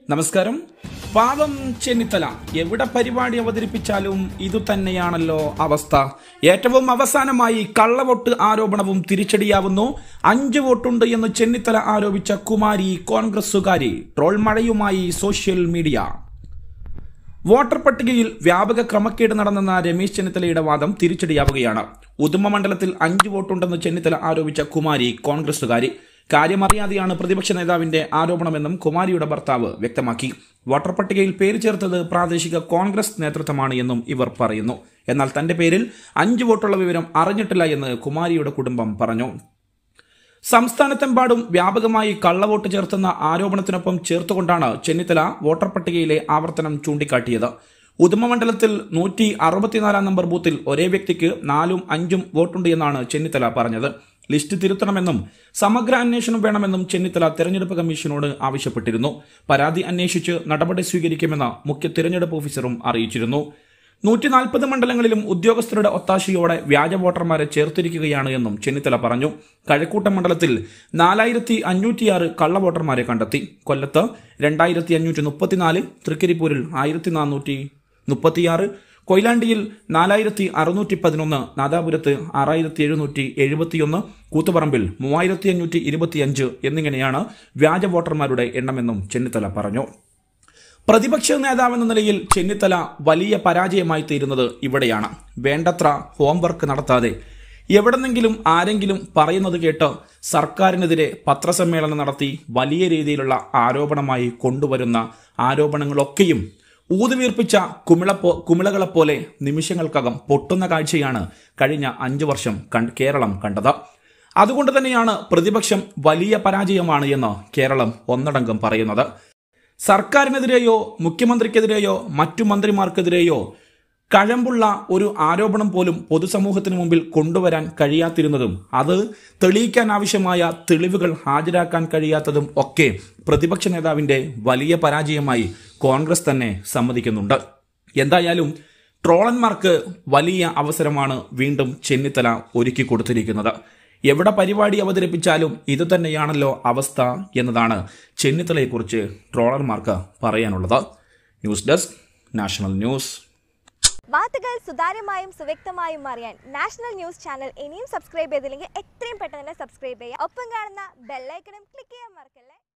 നമസ്കാരം പാവം ചെന്നിത്തല എവിടെ പരിപാടി അവതരിപ്പിച്ചാലും ഇതുതന്നെയാണല്ലോ അവസ്ഥ ഏറ്റവും അവസാനമായി കള്ളവോട്ട് ആരോപണവും തിരിച്ചടിയാവുന്നു അഞ്ച് വോട്ടുണ്ട് എന്ന് ചെന്നിത്തല ആരോപിച്ച കുമാരി കോൺഗ്രസുകാരി ട്രോൾ മഴയുമായി സോഷ്യൽ മീഡിയ വോട്ടർ പട്ടികയിൽ വ്യാപക ക്രമക്കേട് നടന്നെന്ന രമേശ് ചെന്നിത്തലയുടെ വാദം തിരിച്ചടിയാവുകയാണ് ഉദുമ മണ്ഡലത്തിൽ അഞ്ച് വോട്ടുണ്ടെന്ന് ചെന്നിത്തല ആരോപിച്ച കുമാരി കോൺഗ്രസുകാരി കാര്യമറിയാതെയാണ് പ്രതിപക്ഷ നേതാവിന്റെ ആരോപണമെന്നും കുമാരിയുടെ ഭർത്താവ് വ്യക്തമാക്കി വോട്ടർ പട്ടികയിൽ പേര് ചേർത്തത് പ്രാദേശിക കോൺഗ്രസ് നേതൃത്വമാണ് എന്നും ഇവർ പറയുന്നു എന്നാൽ തന്റെ പേരിൽ അഞ്ച് വോട്ടുള്ള വിവരം അറിഞ്ഞിട്ടില്ല എന്ന് കുമാരിയുടെ കുടുംബം പറഞ്ഞു സംസ്ഥാനത്തെമ്പാടും വ്യാപകമായി കള്ളവോട്ട് ചേർത്തെന്ന ആരോപണത്തിനൊപ്പം ചേർത്തുകൊണ്ടാണ് ചെന്നിത്തല വോട്ടർ പട്ടികയിലെ ആവർത്തനം ചൂണ്ടിക്കാട്ടിയത് ഉദുമ മണ്ഡലത്തിൽ നൂറ്റി അറുപത്തിനാലാം നമ്പർ ബൂത്തിൽ ഒരേ വ്യക്തിക്ക് നാലും അഞ്ചും വോട്ടുണ്ട് എന്നാണ് ചെന്നിത്തല പറഞ്ഞത് ലിസ്റ്റ് തിരുത്തണമെന്നും സമഗ്ര അന്വേഷണം വേണമെന്നും ചെന്നിത്തല തെരഞ്ഞെടുപ്പ് കമ്മീഷനോട് ആവശ്യപ്പെട്ടിരുന്നു പരാതി അന്വേഷിച്ച് നടപടി സ്വീകരിക്കുമെന്ന് മുഖ്യ തിരഞ്ഞെടുപ്പ് ഓഫീസറും അറിയിച്ചിരുന്നു നൂറ്റി നാൽപ്പത് മണ്ഡലങ്ങളിലും ഉദ്യോഗസ്ഥരുടെ ഒത്താശയോടെ വ്യാജ വോട്ടർമാരെ ചേർത്തിരിക്കുകയാണ് എന്നും ചെന്നിത്തല പറഞ്ഞു കഴക്കൂട്ടം മണ്ഡലത്തിൽ നാലായിരത്തി അഞ്ഞൂറ്റിയാറ് കള്ള വോട്ടർമാരെ കണ്ടെത്തി കൊല്ലത്ത് രണ്ടായിരത്തി അഞ്ഞൂറ്റി മുപ്പത്തിനാല് തൃക്കരിപ്പൂരിൽ ആയിരത്തി നാനൂറ്റി മുപ്പത്തിയാറ് കൊയിലാണ്ടിയിൽ നാലായിരത്തി അറുന്നൂറ്റി പതിനൊന്ന് നാദാപുരത്ത് ആറായിരത്തി എഴുന്നൂറ്റി എഴുപത്തിയൊന്ന് കൂത്തുപറമ്പിൽ മൂവായിരത്തി അഞ്ഞൂറ്റി ഇരുപത്തിയഞ്ച് എന്നിങ്ങനെയാണ് വ്യാജ വോട്ടർമാരുടെ എണ്ണമെന്നും ചെന്നിത്തല പറഞ്ഞു പ്രതിപക്ഷ നേതാവെന്ന നിലയിൽ ചെന്നിത്തല വലിയ പരാജയമായി തീരുന്നത് ഇവിടെയാണ് വേണ്ടത്ര ഹോംവർക്ക് നടത്താതെ എവിടെന്നെങ്കിലും ആരെങ്കിലും പറയുന്നത് കേട്ട് സർക്കാരിനെതിരെ പത്രസമ്മേളനം നടത്തി വലിയ രീതിയിലുള്ള ആരോപണമായി കൊണ്ടുവരുന്ന ആരോപണങ്ങളൊക്കെയും ഊതുവീർപ്പിച്ച കുമിളപ്പോ കുമിളകളെപ്പോലെ നിമിഷങ്ങൾക്കകം പൊട്ടുന്ന കാഴ്ചയാണ് കഴിഞ്ഞ അഞ്ചു വർഷം കൺ- കേരളം കണ്ടത് അതുകൊണ്ട് തന്നെയാണ് പ്രതിപക്ഷം വലിയ പരാജയമാണ് എന്ന് കേരളം ഒന്നടങ്കം പറയുന്നത് സർക്കാരിനെതിരെയോ മുഖ്യമന്ത്രിക്കെതിരെയോ മറ്റു മന്ത്രിമാർക്കെതിരെയോ കഴമ്പുള്ള ഒരു ആരോപണം പോലും പൊതുസമൂഹത്തിന് മുമ്പിൽ കൊണ്ടുവരാൻ കഴിയാത്തിരുന്നതും അത് തെളിയിക്കാൻ ആവശ്യമായ തെളിവുകൾ ഹാജരാക്കാൻ കഴിയാത്തതും ഒക്കെ പ്രതിപക്ഷ നേതാവിന്റെ വലിയ പരാജയമായി കോൺഗ്രസ് തന്നെ സമ്മതിക്കുന്നുണ്ട് എന്തായാലും ട്രോളന്മാർക്ക് വലിയ അവസരമാണ് വീണ്ടും ചെന്നിത്തല ഒരുക്കി കൊടുത്തിരിക്കുന്നത് എവിടെ പരിപാടി അവതരിപ്പിച്ചാലും ഇത് തന്നെയാണല്ലോ അവസ്ഥ എന്നതാണ് ചെന്നിത്തലയെക്കുറിച്ച് ട്രോളർമാർക്ക് പറയാനുള്ളത് ന്യൂസ് ഡെസ്ക് നാഷണൽ ന്യൂസ് വാർത്തകൾ സുതാര്യമായും സുവ്യക്തമായും അറിയാൻ നാഷണൽ ന്യൂസ് ചാനൽ ഇനിയും സബ്സ്ക്രൈബ് ചെയ്തില്ലെങ്കിൽ എത്രയും പെട്ടെന്ന് തന്നെ സബ്സ്ക്രൈബ് ചെയ്യുക ഒപ്പം കാണുന്ന ബെല്ലൈക്കണും ക്ലിക്ക് ചെയ്യാൻ മറക്കല്ലേ